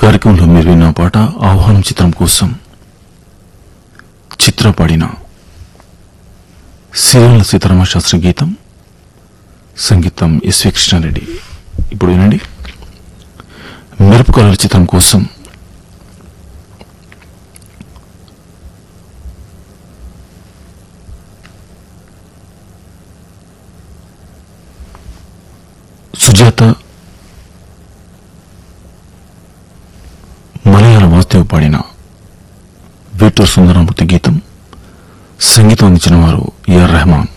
కార్యక్రమంలో మీరు విన్న పాట ఆహ్వానం చిత్రం కోసం చిత్ర పాడిన సిరివల్ల సీతారామ శాస్త్రి గీతం సంగీతం ఎస్వి కృష్ణారెడ్డి ఇప్పుడు వినండి మెరుపు కలర్ చిత్రం కోసం సుజాత మలయాళ వాస్తవ పాడిన వీటూర్ సుందరమూర్తి గీతం సంగీతం అందించిన వారు ఏఆర్ రెహమాన్